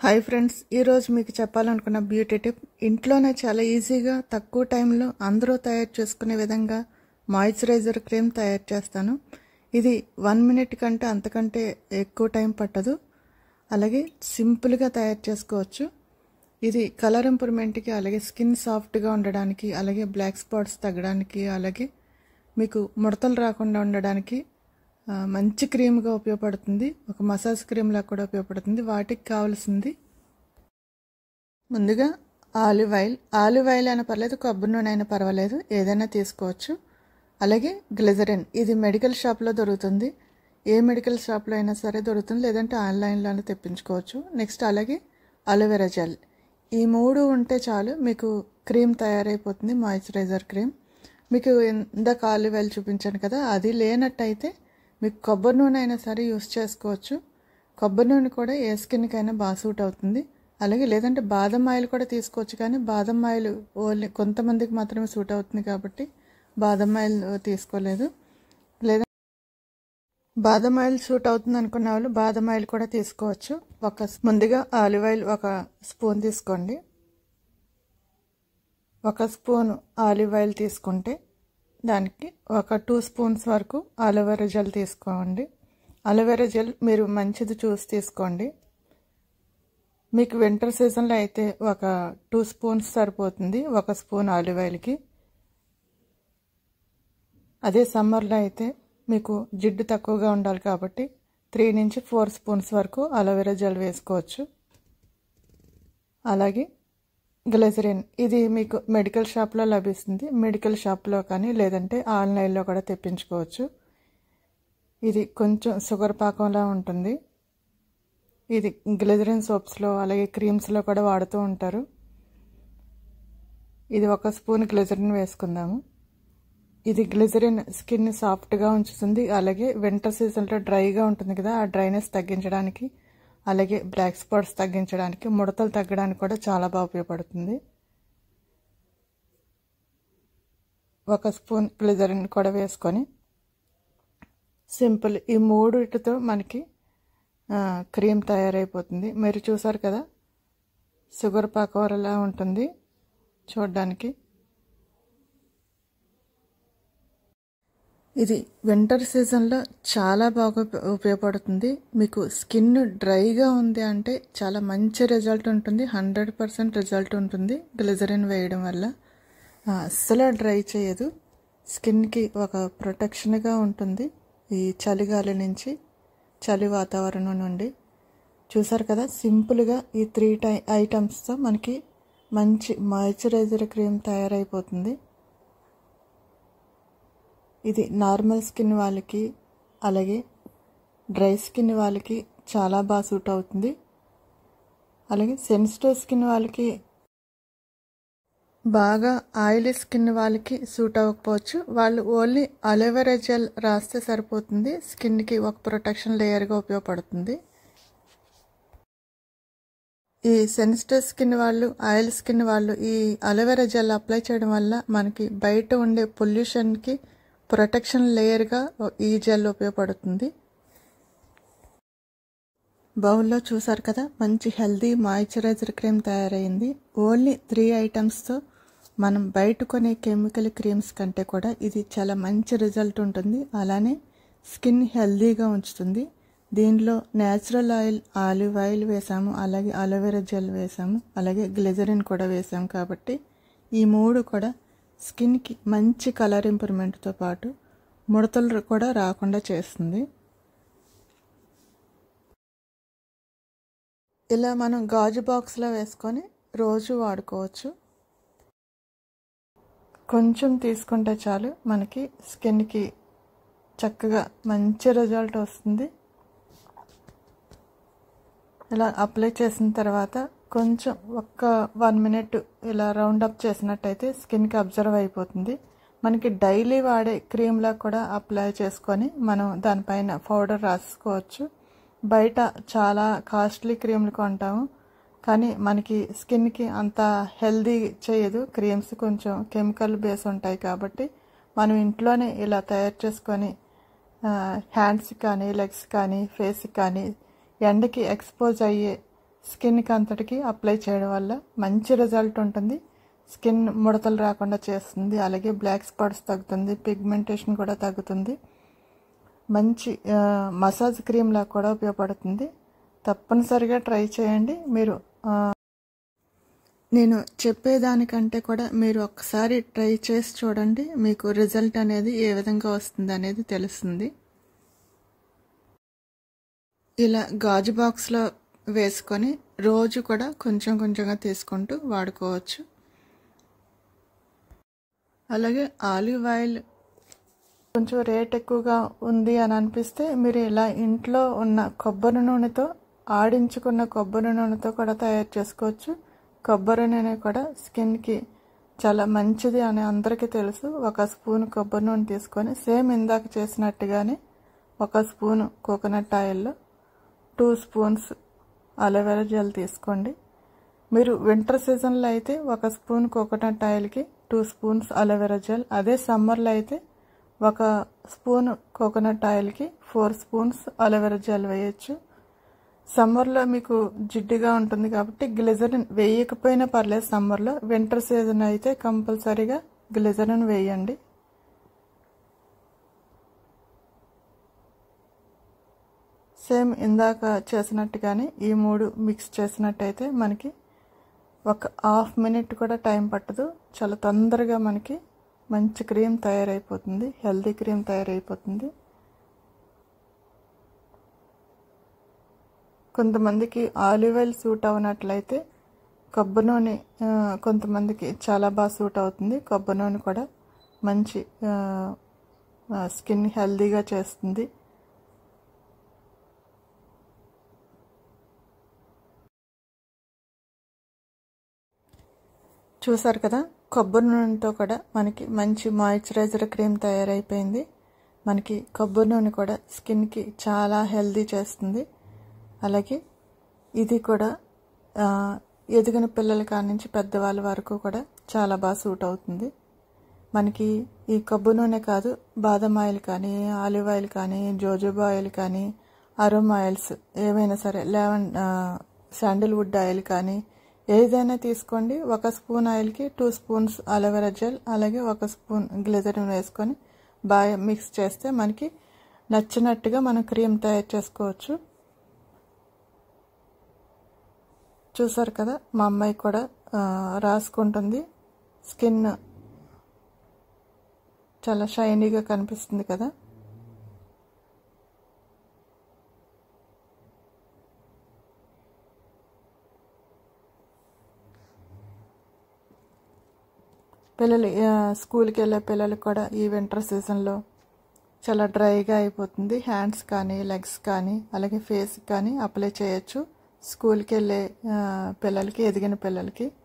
hi friends ఈరోజు మీకు చెప్పాలనుకున్న బ్యూటీ టిప్ ఇంట్లోనే చాలా ఈజీగా తక్కువ టైంలో అందరూ తయారు చేసుకునే విధంగా మాయిశ్చరైజర్ క్రీమ్ తయారు చేస్తాను ఇది వన్ మినిట్ కంటే అంతకంటే ఎక్కువ టైం పట్టదు అలాగే సింపుల్గా తయారు చేసుకోవచ్చు ఇది కలర్ ఇంప్రూవ్మెంట్కి అలాగే స్కిన్ సాఫ్ట్గా ఉండడానికి అలాగే బ్లాక్ స్పాట్స్ తగ్గడానికి అలాగే మీకు ముడతలు రాకుండా ఉండడానికి ఆ, మంచి క్రీమ్గా ఉపయోగపడుతుంది ఒక మసాజ్ క్రీమ్లా కూడా ఉపయోగపడుతుంది వాటికి కావాల్సింది ముందుగా ఆలివ్ ఆయిల్ ఆలివ్ ఆయిల్ అయినా పర్లేదు కొబ్బరి నూనె అయినా పర్వాలేదు ఏదైనా తీసుకోవచ్చు అలాగే గ్లిజరిన్ ఇది మెడికల్ షాప్లో దొరుకుతుంది ఏ మెడికల్ షాప్లో అయినా సరే దొరుకుతుంది లేదంటే ఆన్లైన్లోనే తెప్పించుకోవచ్చు నెక్స్ట్ అలాగే అలోవెరా జెల్ ఈ మూడు ఉంటే చాలు మీకు క్రీమ్ తయారైపోతుంది మాయిశ్చరైజర్ క్రీమ్ మీకు ఇందాక ఆలివ్ ఆయిల్ చూపించాను కదా అది లేనట్టయితే మీకు కొబ్బరి నూనె అయినా సరే యూస్ చేసుకోవచ్చు కొబ్బరి నూనె కూడా ఏ స్కిన్కైనా బాగా సూట్ అవుతుంది అలాగే లేదంటే బాదం ఆయిల్ కూడా తీసుకోవచ్చు కానీ బాదం ఆయిల్ ఓన్లీ కొంతమందికి మాత్రమే సూట్ అవుతుంది కాబట్టి బాదం ఆయిల్ తీసుకోలేదు లేదా బాదం ఆయిల్ సూట్ అవుతుంది అనుకున్న వాళ్ళు బాదం ఆయిల్ కూడా తీసుకోవచ్చు ఒక ముందుగా ఆలివ్ ఆయిల్ ఒక స్పూన్ తీసుకోండి ఒక స్పూన్ ఆలివ్ ఆయిల్ తీసుకుంటే దానికి ఒక టూ స్పూన్స్ వరకు అలోవెరా జెల్ తీసుకోండి అలోవెరా జెల్ మీరు మంచిది చూసి తీసుకోండి మీకు వింటర్ సీజన్లో అయితే ఒక టూ స్పూన్స్ సరిపోతుంది ఒక స్పూన్ ఆలివ్ ఆయిల్కి అదే సమ్మర్లో అయితే మీకు జిడ్డు తక్కువగా ఉండాలి కాబట్టి త్రీ నుంచి ఫోర్ స్పూన్స్ వరకు అలోవెరా జెల్ వేసుకోవచ్చు అలాగే గ్లెజరిన్ ఇది మీకు మెడికల్ షాప్లో లభిస్తుంది మెడికల్ షాప్లో కానీ లేదంటే ఆన్లైన్లో కూడా తెప్పించుకోవచ్చు ఇది కొంచెం షుగర్ పాకంలా ఉంటుంది ఇది గ్లిజరిన్ సోప్స్లో అలాగే క్రీమ్స్లో కూడా వాడుతూ ఉంటారు ఇది ఒక స్పూన్ గ్లిజరిన్ వేసుకుందాము ఇది గ్లిజరిన్ స్కిన్ సాఫ్ట్గా ఉంచుతుంది అలాగే వింటర్ సీజన్లో డ్రైగా ఉంటుంది కదా ఆ డ్రైనెస్ తగ్గించడానికి అలాగే బ్లాక్ స్పాట్స్ తగ్గించడానికి ముడతలు తగ్గడానికి కూడా చాలా బాగా ఉపయోగపడుతుంది ఒక స్పూన్ గ్లిజరిన్ కూడా వేసుకొని సింపుల్ ఈ మూడిటితో మనకి క్రీమ్ తయారైపోతుంది మీరు చూసారు కదా షుగర్ పాకవరలా ఉంటుంది చూడడానికి ఇది వింటర్ సీజన్లో చాలా బాగా ఉపయోగపడుతుంది మీకు స్కిన్ డ్రైగా ఉంది అంటే చాలా మంచి రిజల్ట్ ఉంటుంది హండ్రెడ్ పర్సెంట్ రిజల్ట్ ఉంటుంది గ్లిజరిన్ వేయడం వల్ల అస్సలు డ్రై చేయదు స్కిన్కి ఒక ప్రొటెక్షన్గా ఉంటుంది ఈ చలిగాలి నుంచి చలి వాతావరణం నుండి చూసారు కదా సింపుల్గా ఈ త్రీ టై ఐటమ్స్తో మనకి మంచి మాయిశ్చరైజర్ క్రీమ్ తయారైపోతుంది ఇది నార్మల్ స్కిన్ వాళ్ళకి అలాగే డ్రై స్కిన్ వాళ్ళకి చాలా బాగా సూట్ అవుతుంది అలాగే సెన్సిటివ్ స్కిన్ వాళ్ళకి బాగా ఆయిలీ స్కిన్ వాళ్ళకి సూట్ అవ్వకపోవచ్చు వాళ్ళు ఓన్లీ అలోవెరా జెల్ రాస్తే సరిపోతుంది స్కిన్కి ఒక ప్రొటెక్షన్ లేయర్గా ఉపయోగపడుతుంది ఈ సెన్సిటివ్ స్కిన్ వాళ్ళు ఆయిల్ స్కిన్ వాళ్ళు ఈ అలోవెరా జెల్ అప్లై చేయడం వల్ల మనకి బయట ఉండే పొల్యూషన్కి ప్రొటెక్షన్ లేయర్గా ఈ జెల్ ఉపయోగపడుతుంది బౌల్లో చూసారు కదా మంచి హెల్దీ మాయిశ్చరైజర్ క్రీమ్ తయారైంది ఓన్లీ త్రీ ఐటమ్స్తో మనం బయట కొనే కెమికల్ క్రీమ్స్ కంటే కూడా ఇది చాలా మంచి రిజల్ట్ ఉంటుంది అలానే స్కిన్ హెల్దీగా ఉంచుతుంది దీనిలో న్యాచురల్ ఆయిల్ ఆలివ్ ఆయిల్ వేసాము అలాగే అలోవెరా జెల్ వేసాము అలాగే గ్లిజరిన్ కూడా వేసాము కాబట్టి ఈ మూడు కూడా స్కిన్కి మంచి కలర్ ఇంప్రూవ్మెంట్తో పాటు ముడతలు కూడా రాకుండా చేస్తుంది ఇలా మనం గాజు బాక్స్లో వేసుకొని రోజు వాడుకోవచ్చు కొంచెం తీసుకుంటే చాలు మనకి స్కిన్కి చక్కగా మంచి రిజల్ట్ వస్తుంది ఇలా అప్లై చేసిన తర్వాత కొంచెం ఒక్క వన్ మినిట్ ఇలా రౌండ్ అప్ చేసినట్టయితే స్కిన్కి అబ్జర్వ్ అయిపోతుంది మనకి డైలీ వాడే క్రీమ్లా కూడా అప్లై చేసుకొని మనం దానిపైన పౌడర్ రాసుకోవచ్చు బయట చాలా కాస్ట్లీ క్రీమ్లు కొంటాము కానీ మనకి స్కిన్కి అంత హెల్దీ చేయదు క్రీమ్స్ కొంచెం కెమికల్ బేస్ ఉంటాయి కాబట్టి మనం ఇంట్లోనే ఇలా తయారు చేసుకొని హ్యాండ్స్ కానీ లెగ్స్ కానీ ఫేస్ కానీ ఎండకి ఎక్స్పోజ్ అయ్యే స్కిన్కి అంతటికి అప్లై చేయడం వల్ల మంచి రిజల్ట్ ఉంటుంది స్కిన్ ముడతలు రాకుండా చేస్తుంది అలాగే బ్లాక్ స్పాట్స్ తగ్గుతుంది పిగ్మెంటేషన్ కూడా తగ్గుతుంది మంచి ఆ, మసాజ్ క్రీమ్ లా కూడా ఉపయోగపడుతుంది తప్పనిసరిగా ట్రై చేయండి మీరు ఆ, నేను చెప్పేదానికంటే కూడా మీరు ఒకసారి ట్రై చేసి చూడండి మీకు రిజల్ట్ అనేది ఏ విధంగా వస్తుంది అనేది తెలుస్తుంది ఇలా గాజు బాక్స్లో వేసుకొని రోజు కూడా కొంచెం కొంచెంగా తీసుకుంటూ వాడుకోవచ్చు అలాగే ఆలివ్ ఆయిల్ కొంచెం రేట్ ఎక్కువగా ఉంది అని అనిపిస్తే మీరు ఇలా ఇంట్లో ఉన్న కొబ్బరి నూనెతో ఆడించుకున్న కొబ్బరి నూనెతో కూడా తయారు చేసుకోవచ్చు కొబ్బరి నూనె కూడా స్కిన్కి చాలా మంచిది అని అందరికీ తెలుసు ఒక స్పూన్ కొబ్బరి నూనె తీసుకొని సేమ్ ఇందాక చేసినట్టుగానే ఒక స్పూన్ కోకోనట్ ఆయిల్లో టూ స్పూన్స్ అలోవెరా జెల్ తీసుకోండి మీరు వింటర్ సీజన్లో అయితే ఒక స్పూన్ కోకోనట్ ఆయిల్కి టూ స్పూన్స్ అలోవెరా జెల్ అదే సమ్మర్లో అయితే ఒక స్పూన్ కోకోనట్ ఆయిల్కి ఫోర్ స్పూన్స్ అలోవెరా జెల్ వేయచ్చు సమ్మర్లో మీకు జిడ్డుగా ఉంటుంది కాబట్టి గ్లిజరిన్ వేయకపోయినా పర్లేదు సమ్మర్లో వింటర్ సీజన్ అయితే కంపల్సరీగా గ్లిజరిన్ వేయండి సేమ్ ఇందాక చేసినట్టుగానే ఈ మూడు మిక్స్ చేసినట్టయితే మనకి ఒక హాఫ్ మినిట్ కూడా టైం పట్టదు చాలా తొందరగా మనకి మంచి క్రీమ్ తయారైపోతుంది హెల్తీ క్రీమ్ తయారైపోతుంది కొంతమందికి ఆలివ్ ఆయిల్ సూట్ అవునట్లయితే కొబ్బరి నూనె ఆ, కొంతమందికి చాలా బాగా సూట్ అవుతుంది కొబ్బరి నూనె కూడా మంచి స్కిన్ హెల్తీగా చేస్తుంది చూసారు కదా కొబ్బరి నూనెతో కూడా మనకి మంచి మాయిశ్చరైజర్ క్రీమ్ తయారైపోయింది మనకి కొబ్బరి నూనె కూడా స్కిన్కి చాలా హెల్దీ చేస్తుంది అలాగే ఇది కూడా ఆ, ఎదిగిన పిల్లల కాడి నుంచి పెద్దవాళ్ళ వరకు కూడా చాలా బాగా సూట్ అవుతుంది మనకి ఈ కొబ్బరి నూనె కాదు బాదం ఆయిల్ కానీ ఆలివ్ ఆయిల్ కానీ జోజోబా ఆయిల్ కానీ అరోమ్ ఆయిల్స్ ఏవైనా సరే లెవెన్ శాండిల్వుడ్ ఆయిల్ కానీ ఏదైనా తీసుకోండి ఒక స్పూన్ ఆయిల్కి టూ స్పూన్స్ అలోవెరా జెల్ అలాగే ఒక స్పూన్ గ్లిజరిన్ వేసుకొని బాగా మిక్స్ చేస్తే మనకి నచ్చినట్టుగా మనం క్రీమ్ తయారు చేసుకోవచ్చు చూసారు కదా మా అమ్మాయి కూడా ఆ, రాసుకుంటుంది స్కిన్ చాలా షైనీగా కనిపిస్తుంది కదా పిల్లలు ఆ, స్కూల్కి వెళ్ళే పిల్లలు కూడా ఈ వింటర్ సీజన్లో చాలా డ్రైగా అయిపోతుంది హ్యాండ్స్ కానీ లెగ్స్ కానీ అలాగే ఫేస్ కానీ అప్లై చేయొచ్చు స్కూల్కి వెళ్ళే ఆ, పిల్లలకి ఎదిగిన పిల్లలకి